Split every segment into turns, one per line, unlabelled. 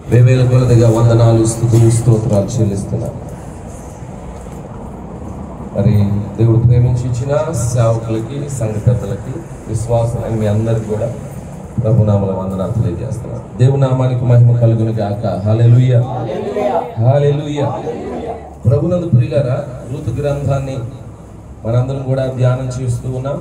వేవేల కొలదిగా వందనాలు స్థుతులు స్తోత్రాలు చెల్లిస్తున్నాను మరి దేవుడు ప్రేమించి ఇచ్చిన సేవకులకి సంఘ పెద్దలకి విశ్వాసులకి మీ అందరికి కూడా ప్రభునామల వందనాలు తెలియజేస్తున్నాను దేవుని నామానికి మహిమ కలుగును గాక హాలెలుయ హాలెలుయ ప్రభునందు ప్రియులరా ఋతు గ్రంథాన్ని మనందరం కూడా ధ్యానం చేస్తూ ఉన్నాం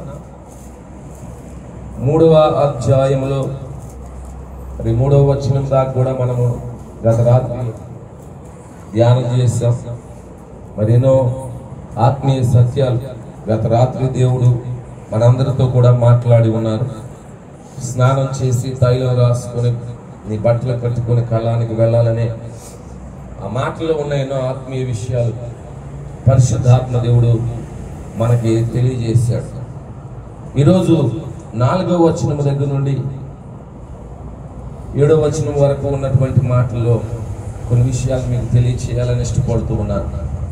మూడవ అధ్యాయంలో మరి మూడవ వచనం దాకా కూడా మనము గత రాత్రి ధ్యానం చేసాం మరి ఎన్నో ఆత్మీయ సత్యాలు గత రాత్రి దేవుడు మనందరితో కూడా మాట్లాడి ఉన్నారు స్నానం చేసి తైలం రాసుకొని నీ బట్టలు కట్టుకొని కళానికి వెళ్ళాలనే ఆ మాటలో ఉన్న ఎన్నో ఆత్మీయ విషయాలు పరిశుద్ధాత్మ దేవుడు మనకి తెలియజేశాడు ఈరోజు నాలుగవ వచనం దగ్గర నుండి ఏడవ వచనం వరకు ఉన్నటువంటి మాటల్లో కొన్ని విషయాలు మీకు తెలియచేయాలని ఇష్టపడుతూ ఉన్నాను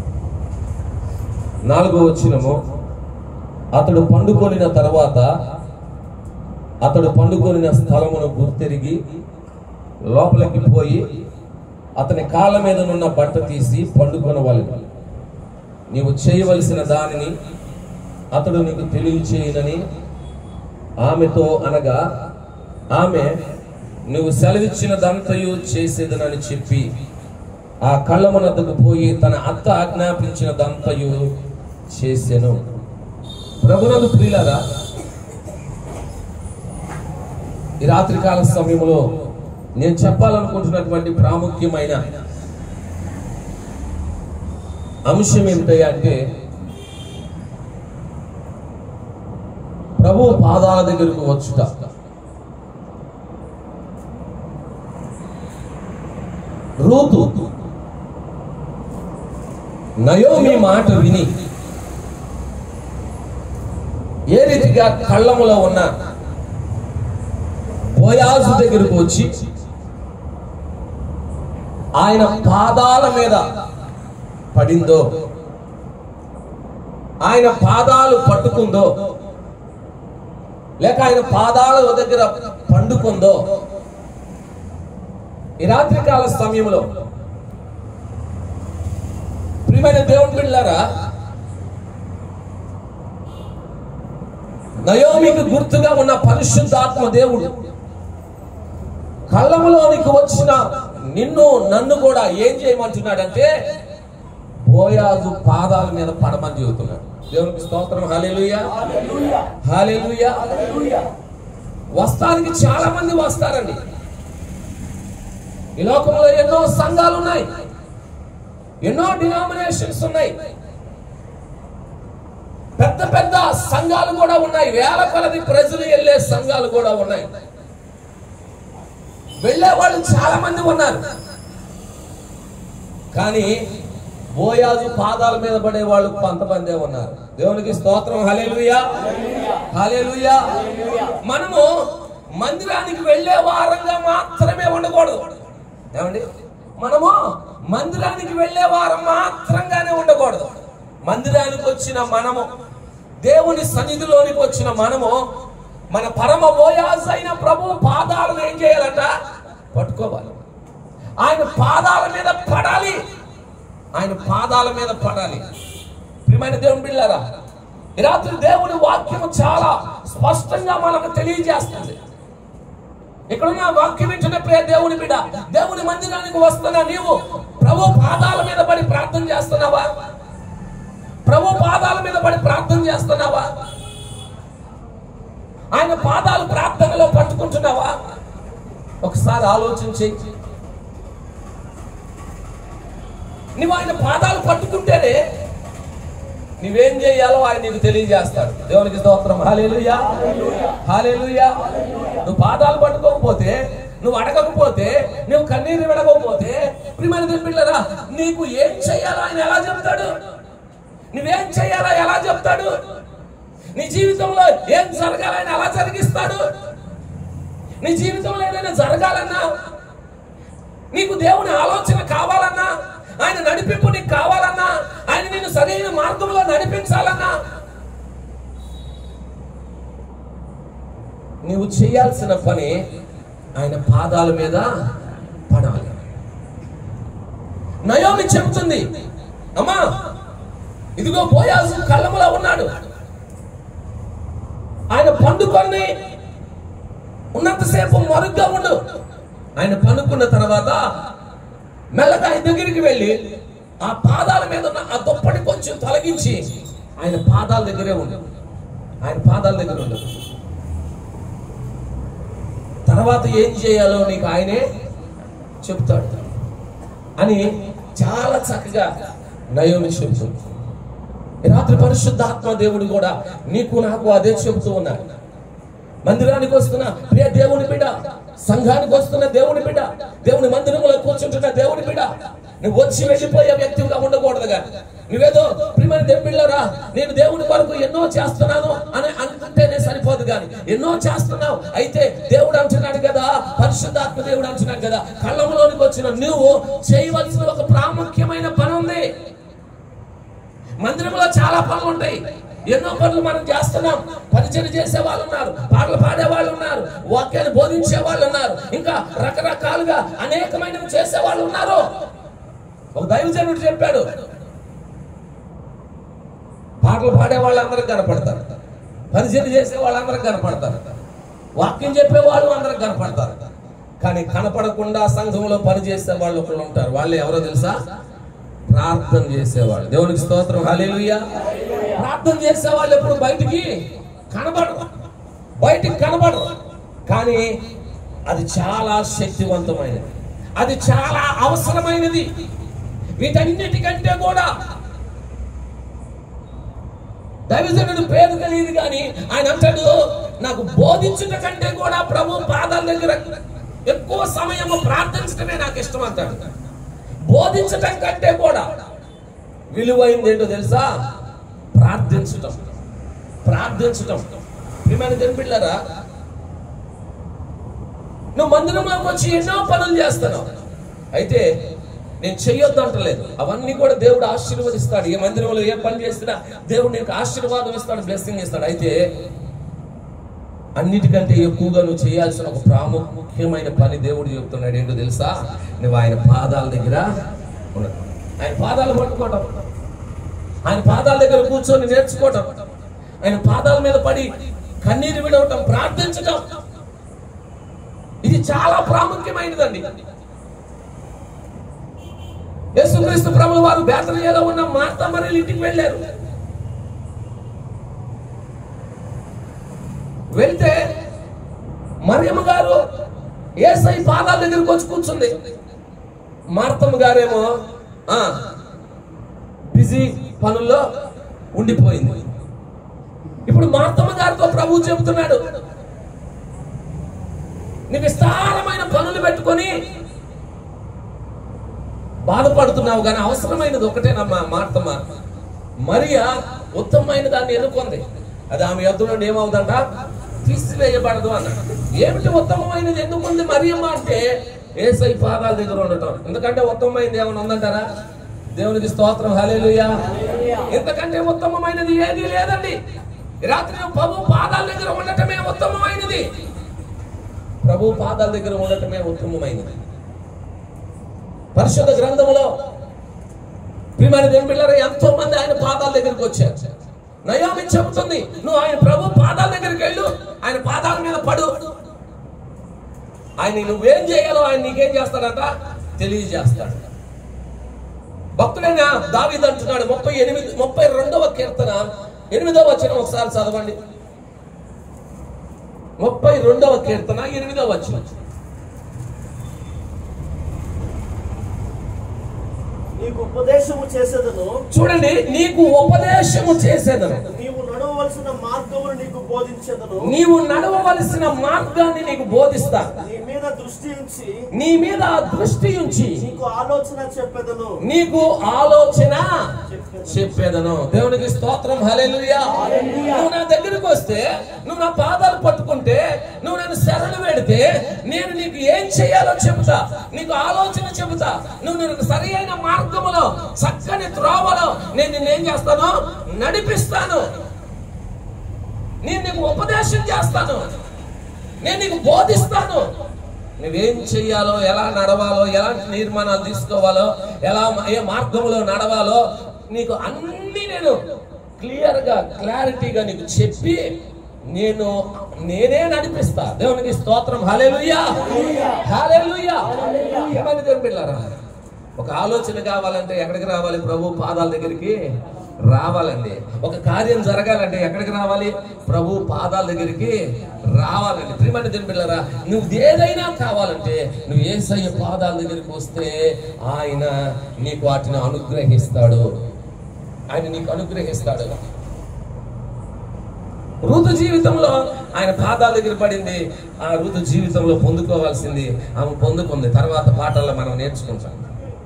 నాలుగవ వచనము అతడు పండుకొనిన తర్వాత అతడు పండుకొనిన స్థలమును గుర్తెరిగి లోపలికి పోయి అతని కాళ్ళ మీద నున్న బట్ట తీసి పండుకొనవాలి నీవు చేయవలసిన దానిని అతడు నీకు తెలియచేయనని ఆమెతో అనగా ఆమె నువ్వు సెలవిచ్చినదంతయు చేసేదనని చెప్పి ఆ కళ్ళమునద్దకు పోయి తన అత్త ఆజ్ఞాపించినదంతయు చేసెను ప్రభునకు ప్రియులారా ఈ రాత్రికాల సమయంలో నేను చెప్పాలనుకుంటున్నటువంటి ప్రాముఖ్యమైన అంశం ఏమిటయ్యా అంటే ప్రభు పాదాల దగ్గరకు వచ్చుట రూతు నయోమి మాట విని ఏ రీతిగా కళ్ళములో ఉన్న బోయాజు దగ్గరకు వచ్చి ఆయన పాదాల మీద పడిందో ఆయన పాదాలు పట్టుకుందో లేక ఆయన పాదాల దగ్గర పండుకుందో ఈ రాత్రికాల సమయంలో ప్రియమైన దేవుని బిడ్డారా నయోమికి గుర్తుగా ఉన్న పరిశుద్ధాత్మ దేవుడు కళ్ళములోనికి వచ్చిన నిన్ను నన్ను కూడా ఏం చేయమంటున్నాడంటే బోయాజు పాదాల మీద పడమని చెబుతున్నాడు దేవునికి స్తోత్రం హాలేలుయా హాలేలుయా వస్తానికి చాలా మంది వస్తారండి ఈ లోకంలో ఎన్నో సంఘాలు ఉన్నాయి ఎన్నో డినామినేషన్స్ ఉన్నాయి పెద్ద పెద్ద సంఘాలు కూడా ఉన్నాయి వేల కొలది ప్రజలు వెళ్ళే సంఘాలు కూడా ఉన్నాయి వెళ్ళే వాళ్ళు చాలా మంది ఉన్నారు కానీ బోయాజు పాదాల మీద పడే వాళ్ళు కొంతమందే ఉన్నారు దేవునికి స్తోత్రం హలేలుయా హలేలుయా మనము మందిరానికి వెళ్ళే వారంగా మాత్రమే ఉండకూడదు ఏమండి మనము మందిరానికి వెళ్ళే వారం మాత్రంగానే ఉండకూడదు మందిరానికి వచ్చిన మనము దేవుని సన్నిధిలోనికి వచ్చిన మనము మన పరమ బోయాజు అయిన ప్రభు పాదాలను ఏం చేయాలంట పట్టుకోవాలి ఆయన పాదాల మీద పడాలి ఆయన పాదాల మీద పడాలి ప్రియమైన దేవుని బిళ్ళారా ఈ రాత్రి దేవుని వాక్యము చాలా స్పష్టంగా మనకు తెలియజేస్తుంది ఇక్కడ ఉన్న వాక్యం వింటున్న ప్రియ దేవుని బిడ్డ దేవుని మందిరానికి వస్తున్నా నీవు ప్రభు పాదాల మీద పడి ప్రార్థన చేస్తున్నావా ప్రభు పాదాల మీద పడి ప్రార్థన చేస్తున్నావా ఆయన పాదాలు ప్రార్థనలో పట్టుకుంటున్నావా ఒకసారి ఆలోచించి నువ్వు ఆయన పాదాలు పట్టుకుంటేనే నువ్వేం చేయాలో ఆయన నీకు తెలియజేస్తాడు దేవునికి స్తోత్రం హాలేలుయా హాలేలుయా నువ్వు పాదాలు పట్టుకోకపోతే నువ్వు అడగకపోతే నువ్వు కన్నీరు విడకపోతే ప్రియమైన దేవుని బిడ్డలారా నీకు ఏం చేయాలో ఆయన ఎలా చెప్తాడు నువ్వేం చేయాలో ఎలా చెప్తాడు నీ జీవితంలో ఏం జరగాలని ఎలా జరిగిస్తాడు నీ జీవితంలో ఏదైనా జరగాలన్నా నీకు దేవుని ఆలోచన కావాలన్నా ఆయన నడిపింపు నీకు కావాలన్నా ఆయన నిన్ను సరైన మార్గంలో నడిపించాలన్నా నీవు చేయాల్సిన పని ఆయన పాదాల మీద పడాలి నయోమి చెబుతుంది అమ్మా ఇదిగో బోయాజు కళ్ళములో ఉన్నాడు ఆయన పండుకొని ఉన్నంతసేపు మరుగ్గా ఉండు ఆయన పనుకున్న తర్వాత మెల్లగా ఆయన దగ్గరికి వెళ్ళి ఆ పాదాల మీద ఉన్న ఆ దుప్పటి కొంచెం తొలగించి ఆయన పాదాల దగ్గరే ఉండు ఆయన పాదాల దగ్గర ఉండు తర్వాత ఏం చేయాలో నీకు ఆయనే చెప్తాడు అని చాలా చక్కగా నయోమి చెబుతుంది ఈ రాత్రి పరిశుద్ధాత్మ దేవుడు కూడా నీకు నాకు అదే చెబుతూ ఉన్నాడు మందిరానికి వస్తున్న ప్రియ దేవుని బిడ్డ సంఘానికి వస్తున్న దేవుని బిడ్డ దేవుని మందిరంలో కూర్చుంటున్న దేవుని బిడ్డ నువ్వు వచ్చి వెళ్ళిపోయే వ్యక్తిగా ఉండకూడదుగా నువ్వేదో ప్రియమైన దేవుని బిడ్డరా నేను దేవుని కొరకు ఎన్నో చేస్తున్నాను అని అనుకుంటేనే సరిపోదు కానీ ఎన్నో చేస్తున్నావు అయితే దేవుడు అంటున్నాడు కదా పరిశుద్ధాత్మ దేవుడు అంటున్నాడు కదా కళ్ళంలోనికి వచ్చిన నువ్వు చేయవలసిన ఒక ప్రాముఖ్యమైన పని ఉంది మందిరంలో చాలా పనులు ఉంటాయి ఎన్నో పనులు మనం చేస్తున్నాం పరిచయం చేసే వాళ్ళు ఉన్నారు పాటలు పాడే వాళ్ళు ఉన్నారు వాక్యాన్ని బోధించే వాళ్ళు ఉన్నారు ఇంకా రకరకాలుగా అనేకమైనవి చేసే వాళ్ళు ఉన్నారు ఒక దైవజనుడు చెప్పాడు పాటలు పాడే వాళ్ళందరూ కనపడతారు పరిచయం చేసే వాళ్ళందరూ కనపడతారు వాక్యం చెప్పే వాళ్ళు అందరూ కనపడతారు కానీ కనపడకుండా సంఘంలో పనిచేసే వాళ్ళు ఒకళ్ళు ఉంటారు వాళ్ళు ఎవరో తెలుసా ప్రార్థన చేసేవాళ్ళు దేవునికి స్తోత్రం హల్లెలూయా ప్రార్థన చేసేవాళ్ళు ఎప్పుడు బయటికి కనబడరు బయటికి కనబడరు కానీ అది చాలా శక్తివంతమైనది అది చాలా అవసరమైనది వీటన్నిటికంటే కూడా దైవజనుడు పేరు తెలియదు కానీ ఆయన అంటాడు నాకు బోధించుట కంటే కూడా ప్రభు పాదాల దగ్గర ఎక్కువ సమయం ప్రార్థించడమే నాకు ఇష్టం అంటాడు బోధించటం కంటే కూడా విలువైంది ఏంటో తెలుసా ప్రార్థించటం ప్రార్థించటం ప్రియమైన తెలిపిల్లరా నువ్వు మందిరంలోకి వచ్చి ఎన్నో పనులు చేస్తున్నావు అయితే నేను చెయ్యొద్దు అంటలేదు అవన్నీ కూడా దేవుడు ఆశీర్వదిస్తాడు ఏ మందిరంలో ఏ పని చేసినా దేవుడు నీకు ఆశీర్వాదం ఇస్తాడు బ్లెస్సింగ్ ఇస్తాడు అయితే అన్నిటికంటే ఎక్కువగా నువ్వు చేయాల్సిన ఒక ప్రాముఖ్యమైన పని దేవుడు చెప్తున్నాడు ఏంటో తెలుసా నువ్వు ఆయన పాదాల దగ్గర ఉండడం ఆయన పాదాలు పట్టుకోవటం ఆయన పాదాల దగ్గర కూర్చొని నేర్చుకోవటం ఆయన పాదాల మీద పడి కన్నీరు విడవటం ప్రార్థించటం ఇది చాలా ప్రాముఖ్యమైనదండి యేసుక్రీస్తు ప్రభుల వారు బేతనయ్యలో ఉన్న మార్తా మరి ఇంటికి వెళ్ళారు వెళ్తే మరియమ్మ గారు ఏసై పాదాల దగ్గరికి వచ్చి కూర్చుంది మార్తమ్మ గారేమో ఆ బిజీ పనుల్లో ఉండిపోయింది ఇప్పుడు మార్తమ్మ గారితో ప్రభు చెబుతున్నాడు నీ విస్తారమైన పనులు పెట్టుకొని బాధపడుతున్నావు కానీ అవసరమైనది ఒకటేనమ్మా మార్తమ్మ మరియా ఉత్తమమైన దాన్ని ఎన్నుకుంది అది ఆమె యొద్ద నుండి ఏమవుదంట తీసివేయబడదు అన్నాడు ఏమిటి ఉత్తమమైనది ఎందుకుంది మరియమ్మ అంటే ఏసై పాదాల దగ్గర ఉండటం ఎందుకంటే ఉత్తమమైనది ఏమైనా ఉందంటారా దేవునికి స్తోత్రం హలేలుయా ఎందుకంటే ఉత్తమమైనది ఏది లేదండి ఈ రాత్రి నువ్వు ప్రభు పాదాల దగ్గర ఉండటమే ఉత్తమమైనది ప్రభు పాదాల దగ్గర ఉండటమే ఉత్తమమైనది పరిశుద్ధ గ్రంథములో ప్రియమైన దేవుని పిల్లలు ఎంతో మంది ఆయన పాదాల దగ్గరికి వచ్చారు నయోమి చెబుతుంది నువ్వు ఆయన ప్రభు పాదాల దగ్గరికి వెళ్ళు ఆయన పాదాల మీద పడు ఆయన నువ్వేం చేయాలో ఆయన నీకేం చేస్తాడంట తెలియజేస్తాడు భక్తుడైన దావీదు అంటున్నాడు ముప్పై ఎనిమిది ముప్పై రెండవ కీర్తన ఎనిమిదవ వచనం ఒకసారి చదవండి ముప్పై రెండవ కీర్తన ఎనిమిదవ వచనం
నీకు ఉపదేశము చేసేదను
చూడండి నీకు ఉపదేశము చేసేదను
నీవు నడవవలసిన మార్గమును నీకు బోధించేదను
నీవు నడవవలసిన మార్గాన్ని నీకు బోధిస్తా
నీ మీద దృష్టి ఉంచి
నీ మీద దృష్టి ఉంచి
నీకు ఆలోచన చెప్పేదను
నీకు ఆలోచన చెప్పేదను దేవునికి స్తోత్రం హల్లెలూయా నువ్వు నా దగ్గరికి వస్తే నువ్వు నా పాదాలు పట్టుకుంటే నువ్వు నన్ను శరణు పెడితే నేను నీకు ఏం చేయాలో చెబుతా నీకు ఆలోచన చెబుతా నువ్వు నాకు సరి అయిన మార్గములో చక్కని త్రోవలో నేను నిన్నేం చేస్తాను నడిపిస్తాను నేను నీకు ఉపదేశం చేస్తాను నేను నీకు బోధిస్తాను నువ్వేం చెయ్యాలో ఎలా నడవాలో ఎలాంటి నిర్మాణాలు తీసుకోవాలో ఎలా ఏ మార్గంలో నడవాలో నీకు అన్ని నేను క్లియర్ గా క్లారిటీగా నీకు చెప్పి నేను నేనే నడిపిస్తా దేవునికి స్తోత్రం హల్లెలూయా హల్లెలూయా ఏమని దేవుని బిడ్డలారా ఒక ఆలోచన కావాలంటే ఎక్కడికి రావాలి ప్రభు పాదాల దగ్గరికి రావాలండి ఒక కార్యం జరగాలంటే ఎక్కడికి రావాలి ప్రభు పాదాల దగ్గరికి రావాలండి ప్రియమైన దేవుని బిడ్డలారా నువ్వు ఏదైనా కావాలంటే నువ్వు ఏసయ్య పాదాల దగ్గరికి వస్తే ఆయన నీకు వాటిని అనుగ్రహిస్తాడు ఆయన నీకు అనుగ్రహిస్తాడు ఋతు జీవితంలో ఆయన పాదాల దగ్గర పడింది ఆ ఋతు జీవితంలో పొందుకోవాల్సింది ఆమె పొందుకుంది తర్వాత పాటల్లో మనం నేర్చుకుంటాం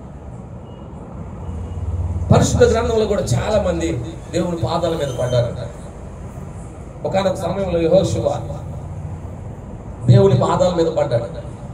పరిశుద్ధ గ్రంథంలో కూడా చాలా మంది దేవుని పాదాల మీద పడ్డారంట ఒకనొక సమయంలో యెహోషువ దేవుని పాదాల మీద పడ్డాడు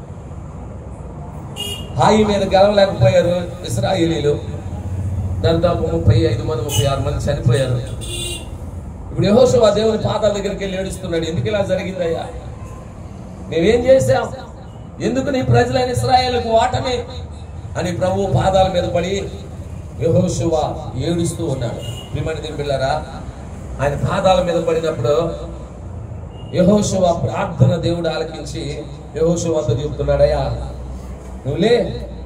హాయి మీద గెలవలేకపోయారు ఇస్రాయేలీలు దాదాపు ముప్పై ఐదు మంది ముప్పై ఆరు మంది చనిపోయారు ఇప్పుడు యెహోషువ దేవుని పాదాల దగ్గరికి వెళ్ళి ఏడుస్తున్నాడు ఎందుకు ఇలా జరిగిందయ్యా మేమేం చేశాం ఎందుకు నీ ప్రజలైన ఇస్రాయేల్కు వాటమే అని ప్రభు పాదాల మీద పడి యెహోషువ ఏడుస్తూ ఉన్నాడు ప్రియమైన దేవుని బిడ్డలారా ఆయన పాదాల మీద పడినప్పుడు యెహోషువ ప్రార్థన దేవుడు ఆలకించి యెహోషువతో చెప్తున్నాడయ్యా నువ్వులే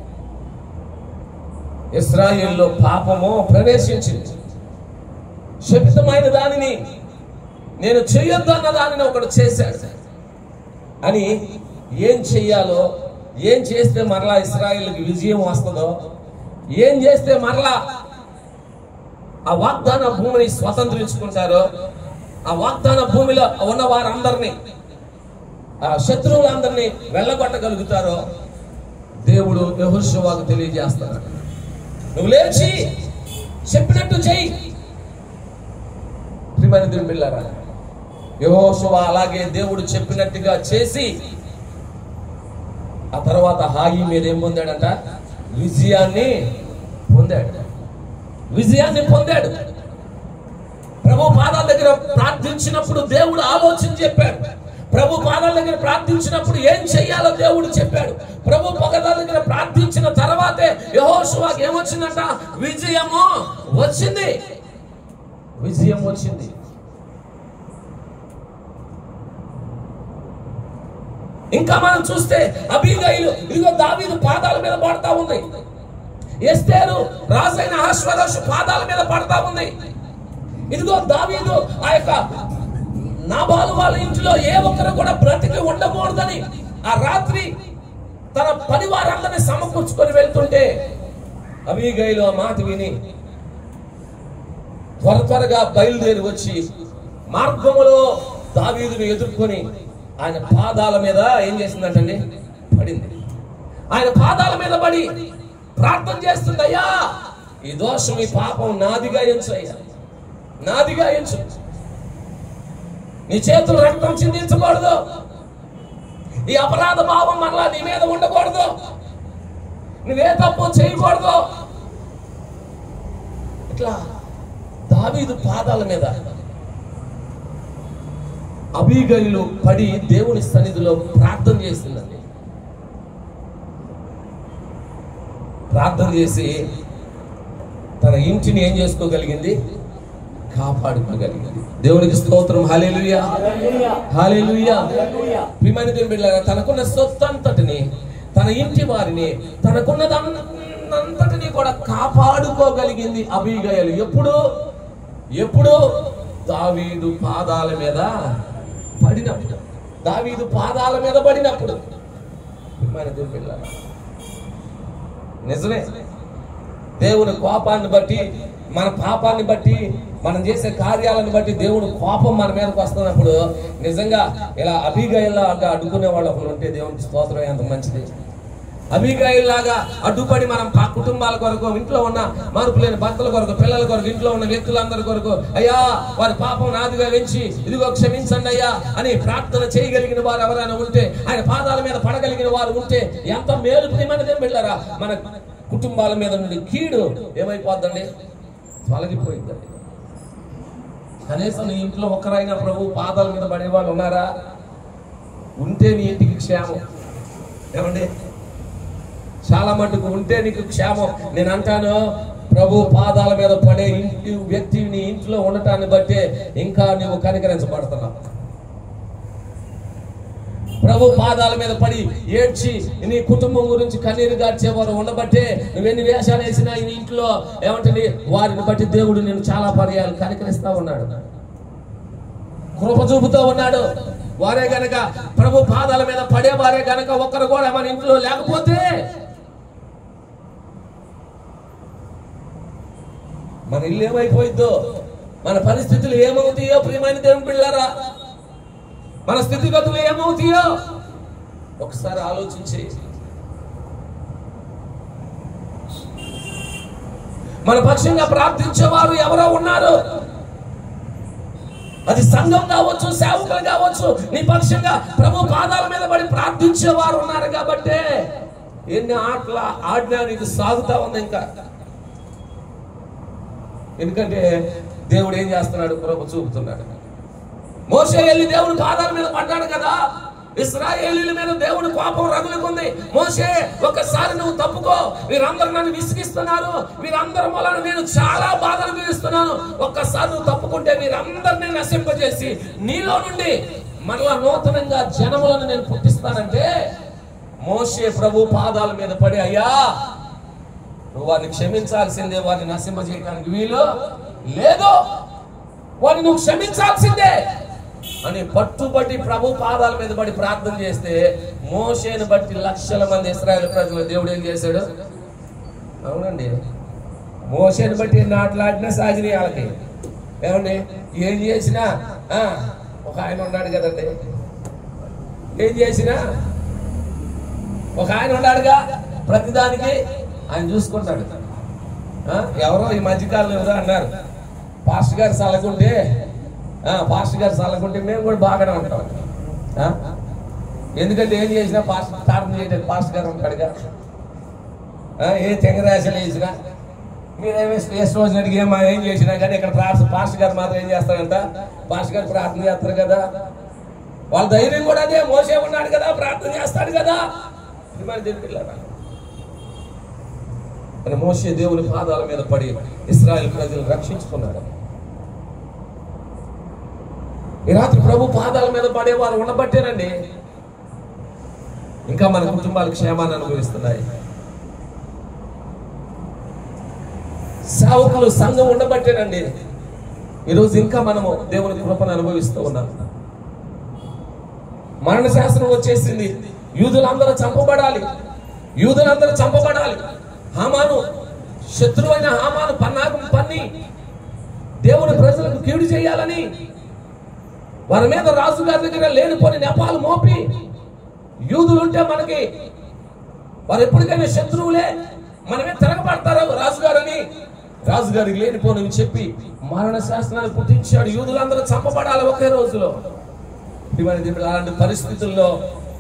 ఇస్రాయేల్లో పాపము ప్రవేశించింది శపితమైన దానిని నేను చేయొద్దన్న దానిని ఒకడు చేశాడు అని ఏం చెయ్యాలో ఏం చేస్తే మరలా ఇస్రాయిల్కి విజయం వస్తుందో ఏం చేస్తే మరలా ఆ వాగ్దాన భూమిని స్వతంత్రించుకుంటారో ఆ వాగ్దాన భూమిలో ఉన్న వారందరినీ ఆ శత్రువులందరినీ వెళ్ళగొట్టగలుగుతారో దేవుడు యెహోషువకు తెలియజేస్తాడు నువ్వు లేచి చెప్పినట్టు చెయ్యి ప్రియమైన దేవుని బిడ్డలారా యెహోషువ అలాగే దేవుడు చెప్పినట్టుగా చేసి ఆ తర్వాత హాయి మీద ఏం పొందాడంట విజయాన్ని పొందాడు విజయాన్ని పొందాడు ప్రభు పాదాల దగ్గర ప్రార్థించినప్పుడు దేవుడు ఆలోచన చెప్పాడు ప్రభు పాదాల దగ్గర ప్రార్థించినప్పుడు ఏం చెయ్యాలో దేవుడు చెప్పాడు ప్రభు పాదాల దగ్గర ప్రార్థించిన తర్వాతే యెహోషువాకి ఏమొచ్చిందంట విజయము వచ్చింది విజయం వచ్చింది ఇంకా మనం చూస్తే అబీగైలు ఇదిగో దావీదు పాదాల మీద పడతా ఉంది ఎస్తేరు రాజైన అహశ్వరోషు పాదాల మీద పడతా ఉంది ఇదిగో దావీదు ఆ యొక్క నాబాలు వాళ్ళ ఇంటిలో ఏ ఒక్కరు కూడా బ్రతికి ఉండకూడదని ఆ రాత్రి తన పని వారందరినీ సమకూర్చుకొని వెళ్తుంటే అబీగైలు ఆ మాట విని త్వర త్వరగా బయలుదేరి వచ్చి మార్గములో దావీదును ఎదుర్కొని ఆయన పాదాల మీద ఏం చేసిందంటండి పడింది ఆయన పాదాల మీద పడి ప్రార్థన చేస్తుంది అయ్యా ఈ దోషం ఈ పాపం నాదిగా ఎంచు అయ్యా నాదిగా ఎంచు నీ చేతులు రక్తం చిందించకూడదు ఈ అపరాధ భావం మరలా నీ మీద ఉండకూడదు నువ్వే తప్పు చేయకూడదు ఇట్లా దావీదు పాదాల మీద అబీగైలు పడి దేవుని సన్నిధిలో ప్రార్థన చేసిందండి ప్రార్థన చేసి తన ఇంటిని ఏం చేసుకోగలిగింది కాపాడుకోగలిగింది దేవునికి స్తోత్రం హాలేలుయా హాలేలుయా ప్రియమైన దేవుని బిడ్డలారా, తనకున్న సొత్తు అంతటిని తన ఇంటి వారిని తనకున్నదంతటిని కూడా కాపాడుకోగలిగింది అబీగయలు ఎప్పుడు ఎప్పుడు దావీదు పాదాల మీద పడినప్పుడు దావీదు పాదాల మీద పడినప్పుడు ప్రియమైన దేవుని బిడ్డలారా, నిజమే దేవుని కోపాన్ని బట్టి మన పాపాన్ని బట్టి మనం చేసే కార్యాలను బట్టి దేవుడు కోపం మన మీదకి వస్తున్నప్పుడు నిజంగా ఇలా అభిగాయలాగా అడ్డుకునే వాళ్ళు ఒకరు ఉంటే దేవునికి స్తోత్రం ఎంత మంచిది అభిగాయలాగా అడ్డుపడి మనం పా కుటుంబాల కొరకు ఇంట్లో ఉన్న మార్పు లేని భర్తల కొరకు పిల్లల కొరకు ఇంట్లో ఉన్న వ్యక్తులందరి కొరకు అయ్యా వారి పాపం నాదిగా వెంచి ఇదిగో క్షమించండి అయ్యా అని ప్రార్థన చేయగలిగిన వారు ఎవరైనా ఉంటే ఆయన పాదాల మీద పడగలిగిన వారు ఉంటే ఎంత మేలు ప్రియమైనదే వెళ్ళారా మన కుటుంబాల మీద నుండి కీడు ఏమైపోద్దండి తొలగిపోయిందండి కనీసం నీ ఇంట్లో ఒక్కరైనా ప్రభు పాదాల మీద పడే వాళ్ళు ఉన్నారా ఉంటే నీ ఇంటికి క్షేమం ఏమండి చాలా మటుకు ఉంటే నీకు క్షేమం నేను అంటాను ప్రభు పాదాల మీద పడే ఇంటి వ్యక్తి నీ ఇంట్లో ఉండటాన్ని బట్టే ఇంకా నువ్వు కనికరించబడుతున్నావు ప్రభు పాదాల మీద పడి ఏడ్చి నీ కుటుంబం గురించి కన్నీరు గార్చేవారు ఉండబట్టే నువ్వెన్ని వేషాలు వేసినా ఈ ఇంట్లో ఏమంటుంది వారిని బట్టి దేవుడు నేను చాలా పర్యాలు కనికరిస్తా ఉన్నాడు కృప చూపుతూ ఉన్నాడు వారే గనక ప్రభు పాదాల మీద పడేవారే గనక ఒక్కరు కూడా మన ఇంట్లో లేకపోతే మన ఇల్లు ఏమైపోయిద్దో మన పరిస్థితులు ఏమవుతాయో ప్రియమైన దేవుని పిల్లరా మన స్థితిగతులు ఏమవుతాయో ఒకసారి ఆలోచించి మన పక్షంగా ప్రార్థించేవారు ఎవరో ఉన్నారు అది సంఘం కావచ్చు సేవకులు కావచ్చు నీ పక్షంగా ప్రభు పాదాల మీద పడి ప్రార్థించేవారు ఉన్నారు కాబట్టి ఎన్ని ఆటల ఆడినా నీకు సాగుతా ఉంది ఇంకా ఎందుకంటే దేవుడు ఏం చేస్తున్నాడు ప్రభు చూపుతున్నాడు మోసే వెళ్ళి దేవుని పాదాల మీద పడ్డాడు కదా ఇస్రాయేలీల మీద దేవుని కోపం రగులుకుంది మోసే ఒక్కసారి నువ్వు తప్పుకో వీరందరూ నన్ను విసిగిస్తున్నారు వీరందరి మూలన నేను చాలా బాధ అనుభవిస్తున్నాను ఒక్కసారి నువ్వు తప్పుకుంటే వీరందరినీ నశింపజేసి నీలో నుండి మరలా నూతనంగా జనములను నేను పుట్టిస్తానంటే మోసే ప్రభు పాదాల మీద పడి అయ్యా నువ్వు వారిని క్షమించాల్సిందే వారిని నశింపజేయడానికి వీలు లేదు వారిని నువ్వు క్షమించాల్సిందే అని పట్టుబట్టి ప్రభు పాదాల మీద పడి ప్రార్థన చేస్తే మోషేను బట్టి లక్షల మంది ఇస్రాయేల్ ప్రజలు దేవుడు ఏం చేశాడు అవునండి మోషేను బట్టి నాట్లాడినా సాగినాయి వాళ్ళకి ఏమండి ఏం చేసినా ఆ, ఒక ఆయన ఉన్నాడు కదండి ఏం చేసినా ఒక ఆయన ఉన్నాడుగా ప్రతిదానికి ఆయన చూసుకుంటాడు ఆ, ఎవరో ఈ మధ్యకాలంలో ఎవరో అన్నారు పాస్టర్ గారు సలకుంటే ఆ, పాస్టర్ గారు సలకుంటే మేము కూడా బాగానే ఉంటాం ఆ? ఎందుకంటే ఏం చేసినా పాస్టర్ ప్రార్థన చేయడానికి పాస్టర్ గారు ఉంటాడుగా ఆ, ఏ తెగరాశలు వేసినా మీరేమో స్పేస్ రోజు అడిగి ఏమా ఏం చేసినా కానీ ఇక్కడ ప్రార్థన పాస్టర్ గారు మాత్రం ఏం చేస్తారంట పాస్టర్ గారు ప్రార్థన చేస్తారు కదా వాళ్ళ ధైర్యం కూడా అదే మోసే ఉన్నాడు కదా ప్రార్థన చేస్తాడు కదా ఇది మరి దేవుని పిల్లరా మన మోసే దేవుని పాదాల మీద పడి ఇస్రాయల్ ప్రజలు రక్షించుకున్నాడు ఈ రాత్రి ప్రభు పాదాల మీద పడేవారు ఉండబట్టేనండి ఇంకా మన కుటుంబాలకు క్షేమాన్ని అనుభవిస్తున్నాయి సేవకులు సంఘం ఉండబట్టేనండి ఈరోజు ఇంకా మనము దేవుని కృపను అనుభవిస్తూ ఉన్నాం మరణ శాస్త్రం వచ్చేసింది యూదులందరూ చంపబడాలి యూదులందరూ చంపబడాలి హామాను శత్రువైన హామాను పన్నాగం పన్ని దేవుని ప్రజలకు కీడు చేయాలని వారి మీద రాజుగారి దగ్గర లేనిపోని నెపాలు మోపి యూదులుంటే మనకి వారు ఎప్పటికైనా శత్రువులే మనమే తిరగబడతారు రాజుగారని రాజుగారికి లేనిపోనివి చెప్పి మరణ శాస్త్రాన్ని పుట్టించాడు యూదులందరూ చంపబడాలి ఒకే రోజులో ఇవన్నీ దేవుడు అలాంటి పరిస్థితుల్లో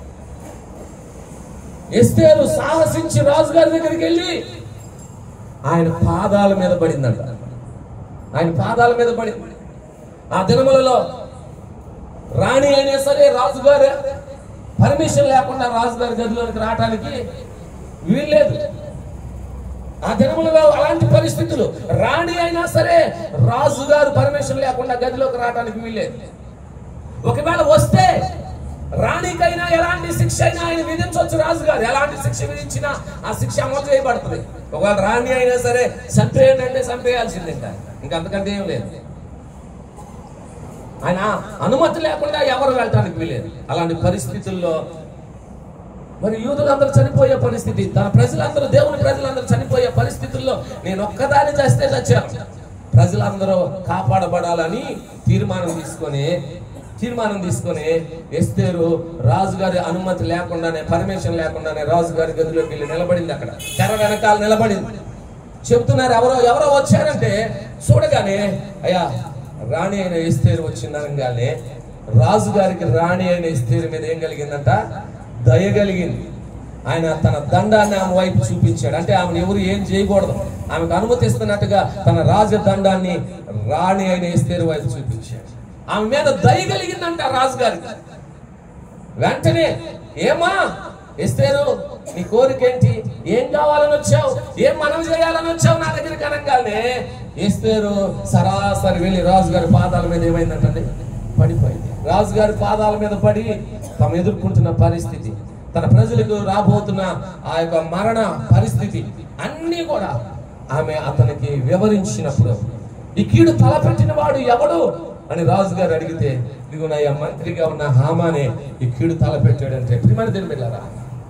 ఎస్తేరు సాహసించి రాజుగారి దగ్గరికి వెళ్ళి ఆయన పాదాల మీద పడిందంట ఆయన పాదాల మీద పడింది ఆ దినములలో రాణి అయినా సరే రాజుగారు పర్మిషన్ లేకుండా రాజుగారి గదిలోనికి రావడానికి వీల్లేదు ఆ దినములలో అలాంటి పరిస్థితులు రాణి అయినా సరే రాజుగారు పర్మిషన్ లేకుండా గదిలోకి రావడానికి వీల్లేదు ఒకవేళ వస్తే రాణికైనా ఎలాంటి శిక్ష అయినా ఆయన విధించవచ్చు రాజుగారు ఎలాంటి శిక్ష విధించినా ఆ శిక్ష అమలు చేయబడుతుంది ఒకవేళ రాణి అయినా సరే చంపేయండి అంటే చంపేయాల్సిందే ఇంకా ఇంకా అంతకంటే ఏం లేదు ఆయన అనుమతి లేకుండా ఎవరు వెళ్ళటానికి వీలేదు అలాంటి పరిస్థితుల్లో మరి యూదులందరూ చనిపోయే పరిస్థితి తన ప్రజలందరూ దేవుని ప్రజలందరూ చనిపోయే పరిస్థితుల్లో నేను ఒక్కదాన్ని చేస్తే చచ్చాను ప్రజలందరూ కాపాడబడాలని తీర్మానం తీసుకొని తీర్మానం తీసుకొని ఎస్తేరు రాజుగారి అనుమతి లేకుండానే పర్మిషన్ లేకుండానే రాజుగారి గదిలోకి వెళ్ళి నిలబడింది అక్కడ తెర వెనకాల నిలబడింది చెప్తున్నారు ఎవరో ఎవరో వచ్చారంటే చూడగానే అయ్యా రాణి అయిన ఎస్తేరు వచ్చిందనగానే రాజుగారికి రాణి అయిన ఎస్తేరు మీద ఏం కలిగిందంట దయ కలిగింది ఆయన తన దండాన్ని ఆమె వైపు చూపించాడు అంటే ఆమెను ఎవరు ఏం చేయకూడదు ఆమెకు అనుమతిస్తున్నట్టుగా తన రాజదండాన్ని రాణి అయిన ఎస్తేరు వైపు చూపించాడు ఆమె మీద దయ కలిగిందంట రాజుగారికి వెంటనే ఏమా ఎస్తేరు నీ కోరిక ఏంటి ఏం కావాలని వచ్చావు ఏం మనం చేయాలని వచ్చావు నా దగ్గరికి అనగానే ఎస్తేరు సరాసరి వెళ్ళి రాజుగారి పాదాల మీద ఏమైందంటే పడిపోయింది రాజుగారి పాదాల మీద పడి తాము ఎదుర్కొంటున్న పరిస్థితి తన ప్రజలకు రాబోతున్న ఆ యొక్క మరణ పరిస్థితి అన్నీ కూడా ఆమె అతనికి వివరించినప్పుడు ఈ కీడు తలపెట్టిన వాడు ఎవడు అని రాజుగారు అడిగితే ఇదిగోనయ్యా మంత్రిగా ఉన్న హామానే ఈ కీడు తలపెట్టాడంటే ప్రిమని దీని వెళ్ళారా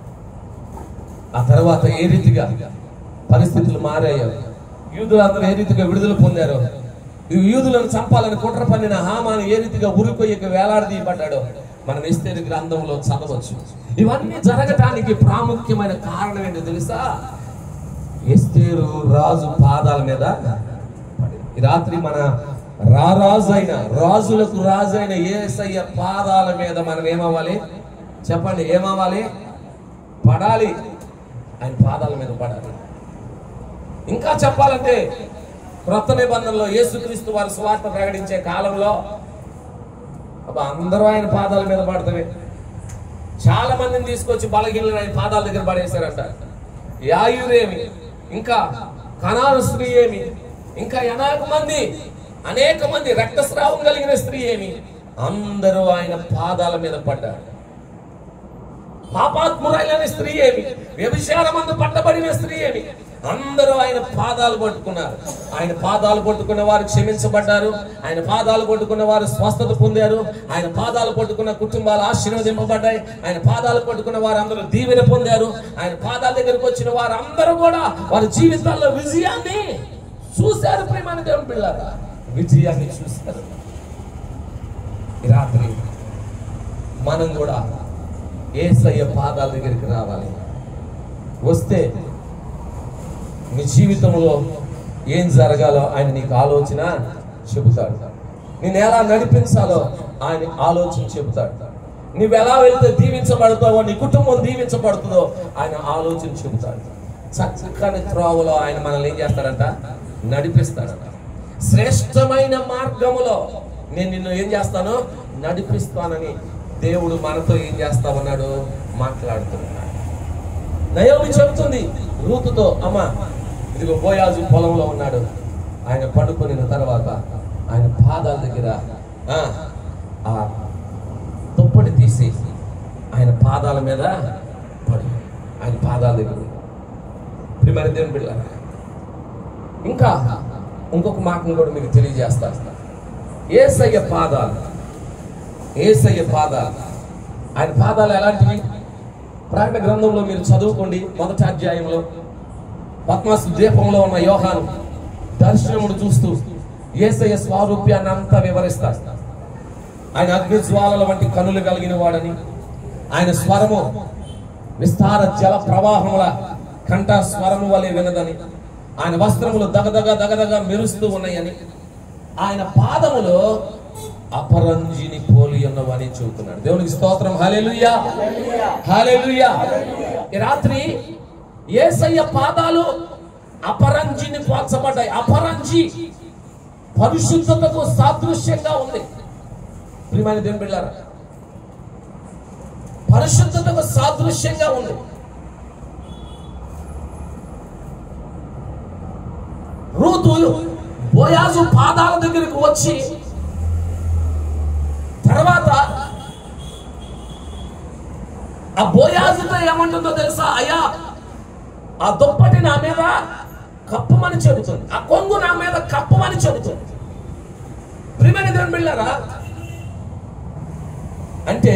ఆ తర్వాత ఏ రీతిగా పరిస్థితులు మారాయో యూదులందరూ ఏ రీతిగా విడుదల పొందారో ఈ యూదులను చంపాలని కుట్ర పన్నిన హామాను ఏ రీతిగా ఉరికొయ్యకి వేలాడదీయబడ్డాడో మనం ఎస్తేరు గ్రంథంలో చదవచ్చు ఇవన్నీ జరగటానికి ప్రాముఖ్యమైన కారణం ఏంటో తెలుసా ఎస్తేరు రాజు పాదాల మీద పడి. ఈ రాత్రి మన రారాజు అయిన రాజులకు రాజు అయిన ఏసయ్య పాదాల మీద మనం ఏమవ్వాలి చెప్పండి ఏమవ్వాలి పడాలి ఆయన పాదాల మీద పడాలి ఇంకా చెప్పాలంటే క్రొత్త నిబంధనలో యేసుక్రీస్తు వారి స్వార్థ ప్రకటించే కాలంలో అబ్బా అందరూ ఆయన పాదాల మీద పడతామే చాలా మందిని తీసుకొచ్చి బలగిల్లని ఆయన పాదాల దగ్గర పడేశారంట యాయురేమి ఇంకా కనాను స్త్రీ ఏమి ఇంకా అనేక మంది అనేక మంది రక్తస్రావం కలిగిన స్త్రీ ఏమి అందరూ ఆయన పాదాల మీద పడ్డారు పాపాత్మురైన స్త్రీ ఏమి వ్యభిచారమందు పట్టబడిన స్త్రీ ఏమి అందరూ ఆయన పాదాలు పట్టుకున్నారు ఆయన పాదాలు పట్టుకున్న వారు క్షమించబడ్డారు ఆయన పాదాలు పట్టుకున్న వారు స్వస్థత పొందారు ఆయన పాదాలు పట్టుకున్న కుటుంబాలు ఆశీర్వదింపబడ్డాయి ఆయన పాదాలు పట్టుకున్న వారు అందరూ దీవెన పొందారు ఆయన పాదాల దగ్గరకు వచ్చిన వారు అందరూ కూడా వారి జీవితాల్లో విజయాన్ని చూశారు ప్రేమాని దేవుని పిల్లరా విజయాన్ని చూశారు ఈ రాత్రి మనం కూడా ఏసయ్య పాదాల దగ్గరికి రావాలి వస్తే నీ జీవితంలో ఏం జరగాలో ఆయన నీకు ఆలోచన చెబుతాడు నేను ఎలా నడిపించాలో ఆయన ఆలోచన చెబుతాడు నువ్వు ఎలా వెళ్తే దీవించబడతావో నీ కుటుంబం దీవించబడుతుందో ఆయన ఆలోచన చెబుతాడు చక్కని త్రోవలో ఆయన మనల్ని ఏం చేస్తాడంట నడిపిస్తాడంట శ్రేష్టమైన మార్గములో నేను నిన్ను ఏం చేస్తాను నడిపిస్తానని దేవుడు మనతో ఏం చేస్తా ఉన్నాడు మాట్లాడుతున్నాడు నయోమి చెబుతుంది రూతుతో అమ్మ ఇదిగో బోయాజు పొలంలో ఉన్నాడు ఆయన పండుకొనిన తర్వాత ఆయన పాదాల దగ్గర ఆ, ఆ దుప్పటి తీసి ఆయన పాదాల మీద పడు ఆయన పాదాల దగ్గర ప్రిమరి దేవుని బిడ్డ ఇంకా ఇంకొక మాటను కూడా మీకు తెలియజేస్తా ఏసయ్య పాదాలు ఏసయ్య పాదాలు ఆయన పాదాలు ఎలాంటివి ప్రకటన గ్రంథంలో మీరు చదువుకోండి మొదటి అధ్యాయంలో పద్మాసు ద్వీపంలో ఉన్న యోహాను దర్శనమును చూస్తూ ఏసయ్య స్వారూప్యాన్ని అంతా వివరిస్తాడు ఆయన అగ్ని జ్వాలల వంటి కనులు కలిగిన వాడని ఆయన స్వరము విస్తార జల ప్రవాహముల కంఠ స్వరము వలె వినదని ఆయన వస్త్రములు దగదగ దగదగ మెరుస్తూ ఉన్నాయని ఆయన పాదములో అపరంజిని పోలి ఉన్నవని చెబుతున్నాడు దేవునికి స్తోత్రం హల్లెలూయా హల్లెలూయా ఈ రాత్రి యేసయ్య పాదాలు అపరంజిని పోల్చబడ్డాయి అపరంజి పరిశుద్ధతకు సాదృశ్యంగా ఉంది ప్రియమైన దేవుని బిడ్డారా పరిశుద్ధతకు సాదృశ్యంగా ఉంది రూతు బోయాజు పాదాల దగ్గరికి వచ్చి తర్వాత ఆ బోయాజుతో ఏమంటుందో తెలుసా అయ్యా ఆ దుప్పటి నా మీద కప్పమని చెబుతుంది ఆ కొంగు నా మీద కప్పమని చెబుతుంది ప్రియమైన దేవుని బిళ్ళారా అంటే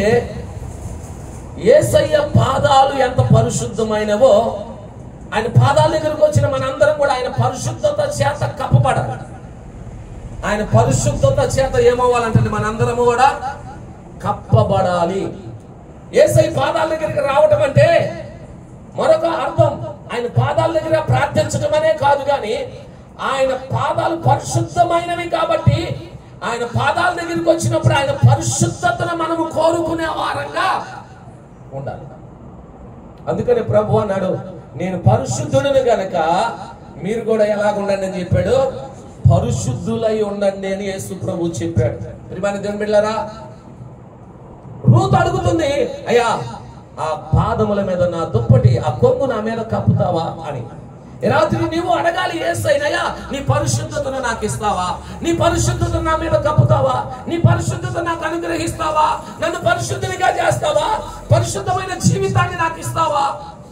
ఏసయ్య పాదాలు ఎంత పరిశుద్ధమైనవో ఆయన పాదాల దగ్గరకు వచ్చిన మనందరం కూడా ఆయన పరిశుద్ధత చేత కప్పబడాలి ఆయన పరిశుద్ధత చేత ఏమవ్వాలంటే మనందరము కూడా కప్పబడాలి ఏసై పాదాల దగ్గరికి రావటం అంటే మరొక అర్థం ఆయన పాదాల దగ్గర ప్రార్థించడం అనే కాదు కానీ ఆయన పాదాలు పరిశుద్ధమైనవి కాబట్టి ఆయన పాదాల దగ్గరికి వచ్చినప్పుడు ఆయన పరిశుద్ధతను మనము కోరుకునే వారంగా ఉండాలి అందుకని ప్రభు అన్నాడు నేను పరిశుద్ధుడిని గనక మీరు కూడా ఎలాగ ఉండండి అని చెప్పాడు పరిశుద్ధులై ఉండండి అని యేసు ప్రభు చెప్పాడు ప్రియమైన దేవుని బిడ్డలారా రూత్ అడుగుతుంది అయ్యా ఆ పాదముల మీద నా దుప్పటి ఆ కొంగు నా మీద కప్పుతావా అని ఈ రాత్రి నీవు అడగాలి ఏసైనయ్యా నీ పరిశుద్ధతను నాకు ఇస్తావా నీ పరిశుద్ధతను నా మీద కప్పుతావా నీ పరిశుద్ధత నాకు అనుగ్రహిస్తావా నన్ను పరిశుద్ధునిగా చేస్తావా పరిశుద్ధమైన జీవితాన్ని నాకు ఇస్తావా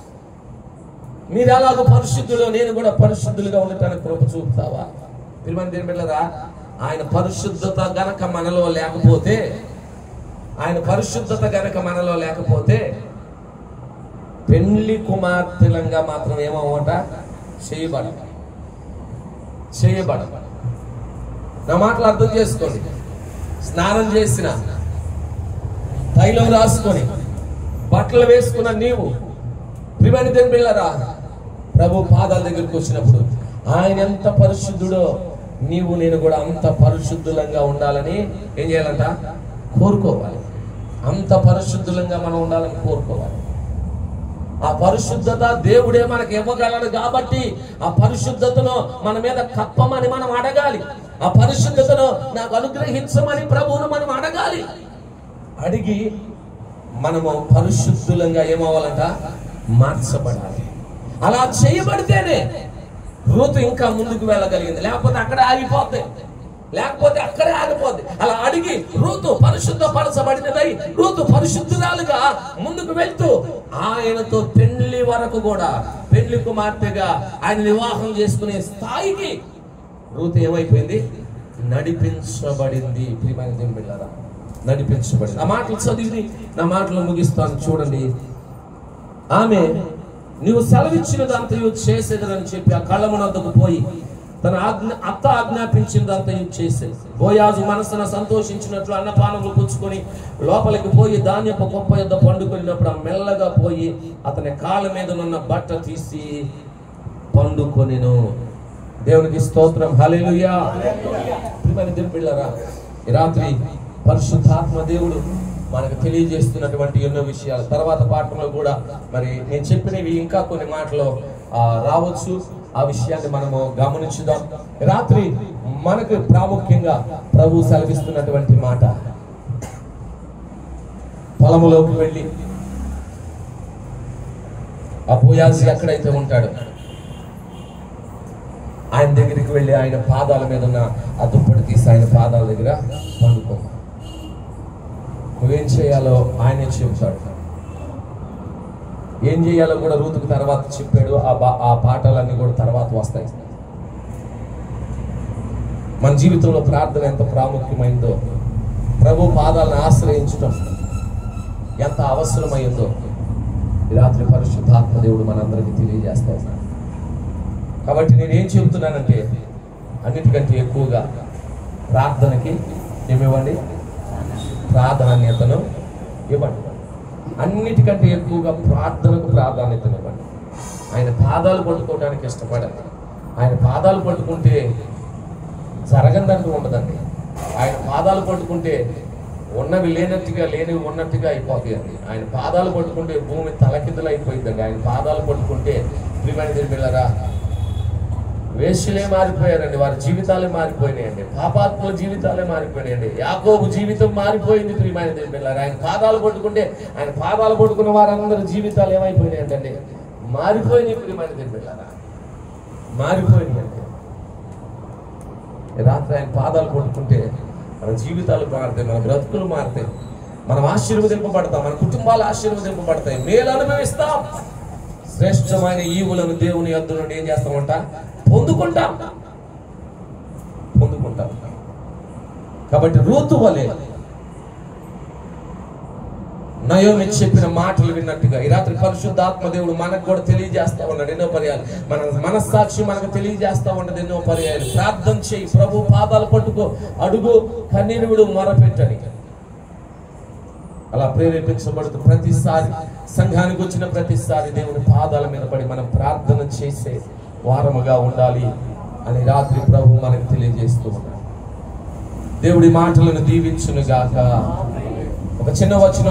మీరు ఎలాగో పరిశుద్ధులు నేను కూడా పరిశుద్ధులుగా ఉండటానికి కృప చూపుతావా పిల్లమని దేని బిడ్డరా ఆయన పరిశుద్ధత గనక మనలో లేకపోతే ఆయన పరిశుద్ధత గనక మనలో లేకపోతే పెళ్లి కుమార్తెలంగా మాత్రం ఏమవట చేయబడ చేయబడ నా మాటలు అర్థం చేసుకోండి స్నానం చేసిన తైలం రాసుకొని బట్టలు వేసుకున్న నీవు ప్రిమని దేవుని బిళ్ళరా ప్రభు పాదాల దగ్గరికి వచ్చినప్పుడు ఆయన ఎంత పరిశుద్ధుడో నీవు నేను కూడా అంత పరిశుద్ధులంగా ఉండాలని ఏం చేయాలంట కోరుకోవాలి అంత పరిశుద్ధులంగా మనం ఉండాలని కోరుకోవాలి ఆ పరిశుద్ధత దేవుడే మనకి ఇవ్వగలడు కాబట్టి ఆ పరిశుద్ధతను మన మీద కప్పమని మనం అడగాలి ఆ పరిశుద్ధతను నాకు అనుగ్రహించమని ప్రభువును మనం అడగాలి అడిగి మనము పరిశుద్ధులంగా ఏమవ్వాలంట మార్చబడాలి అలా చేయబడితేనే రూతు ఇంకా ముందుకు వెళ్ళగలిగింది లేకపోతే అక్కడే ఆగిపోద్ది లేకపోతే అక్కడే ఆగిపోద్ది అలా అడిగి రూతు పరిశుద్ధ పరచబడినదై రూతు పరిశుద్ధురాలుగా ముందుకు వెళ్తూ ఆయనతో పెళ్లి వరకు కూడా పెళ్లి కుమార్తెగా ఆయన వివాహం చేసుకునే స్థాయికి రూతు ఏమైపోయింది నడిపించబడింది ప్రియమైన దేవుని బిడ్డలారా నడిపించబడింది ఆ మాటలు చదివి నా మాటలు ముగిస్తాను చూడండి ఆమె నీవు సెలవిచ్చినదంతయు చేసేదనని చెప్పి ఆ కళ్ళమునద్దకు పోయి తన ఆజ్ఞ అత్త ఆజ్ఞాపించినదంతయు చేసేది బోయాజు మనసున సంతోషించినట్లు అన్నపానములు పుచ్చుకొని లోపలికి పోయి ధాన్యపు గొప్ప యుద్ధ పండుకొనినప్పుడు ఆ మెల్లగా పోయి అతని కాళ్ళ మీద ఉన్న బట్ట తీసి పండుకొనెను దేవునికి స్తోత్రం హల్లెలూయా ప్రియమైన దేవుని బిడ్డలారా ఈ రాత్రి పరిశుద్ధాత్మ దేవుడు మనకు తెలియజేస్తున్నటువంటి ఎన్నో విషయాలు తర్వాత పాఠంలో కూడా మరి నేను చెప్పినవి ఇంకా కొన్ని మాటలు ఆ, రావచ్చు ఆ విషయాన్ని మనము గమనించుదాం రాత్రి మనకు ప్రాముఖ్యంగా ప్రభు సెలవిస్తున్నటువంటి మాట పొలములోకి వెళ్ళి ఆ పోయాసి ఎక్కడైతే ఉంటాడో ఆయన దగ్గరికి వెళ్ళి ఆయన పాదాల మీద ఉన్న ఆ దుప్పటి తీసి ఆయన పాదాల దగ్గర పండుకో నువ్వేం చేయాలో ఆయనే చెబుతాడు ఏం చేయాలో కూడా రూతుకు తర్వాత చెప్పాడు ఆ బా ఆ పాఠాలన్నీ కూడా తర్వాత వస్తాయి మన జీవితంలో ప్రార్థన ఎంత ప్రాముఖ్యమైందో ప్రభు పాదాలను ఆశ్రయించడం ఎంత అవసరమైందో ఈ రాత్రి పరిశుద్ధాత్మ దేవుడు మనందరికీ తెలియజేస్తా ఉన్నాడు కాబట్టి నేను ఏం చెబుతున్నానంటే అన్నిటికంటే ఎక్కువగా ప్రార్థనకి ఏమివ్వండి ప్రాధాన్యతను ఇవ్వండి అన్నిటికంటే ఎక్కువగా ప్రార్థనకు ప్రాధాన్యతను ఇవ్వండి ఆయన పాదాలు పట్టుకోవడానికి ఇష్టపడండి ఆయన పాదాలు పట్టుకుంటే జరగదంటూ ఉండదండి ఆయన పాదాలు పట్టుకుంటే ఉన్నవి లేనట్టుగా లేనివి ఉన్నట్టుగా అయిపోతాయండి ఆయన పాదాలు పట్టుకుంటే భూమి తలకిందులు అయిపోయిందండి ఆయన పాదాలు పట్టుకుంటే ప్రియమైన పిల్లరా వేష్యులే మారిపోయారండి వారి జీవితాలే మారిపోయినాయండి పాపాత్ముల జీవితాలే మారిపోయినాయండి యాకోబు జీవితం మారిపోయింది ప్రియమైన దేవుని పిల్లలు ఆయన పాదాలు పట్టుకుంటే ఆయన పాదాలు పట్టుకున్న వారందరి జీవితాలు ఏమైపోయినాయంటండి మారిపోయినాయి ప్రియమైన దేవుని పిల్లరా మారిపోయినాయండి ఈ రాత్రి ఆయన పాదాలు పట్టుకుంటే మన జీవితాలు మారుతాయి మన బ్రతుకులు మారుతాయి మనం ఆశీర్వదింపబడతాం మన కుటుంబాలు ఆశీర్వదింపబడతాయి మేలు అనుభవిస్తాం శ్రేష్టమైన ఈవులను దేవుని యొద్ద నుండి ఏం చేస్తామంట పొందుకుంటాం పొందుకుంటాం కాబట్టి రూతు వలె నయోమి చెప్పిన మాటలు విన్నట్టుగా ఈ రాత్రి పరిశుద్ధాత్మ దేవుడు మనకు కూడా తెలియజేస్తా ఉన్నాడు ఎన్నో పర్యాలు మన మనస్సాక్షి మనకు తెలియజేస్తా ఉన్నది ఎన్నో పర్యాలు ప్రార్థన చేయి ప్రభు పాదాలు పట్టుకో అడుగు కన్నీరు విడు మొరపెట్టని అలా ప్రేరేపించబడుతూ ప్రతిసారి సంఘానికి వచ్చిన ప్రతిసారి దేవుని పాదాల మీద పడి మనం ప్రార్థన చేసే వారముగా ఉండాలి అని రాత్రి ప్రభు మనకు తెలియజేస్తూ ఉన్నాడు దేవుడి మాటలను దీవించును గాక ఒక చిన్న వచనం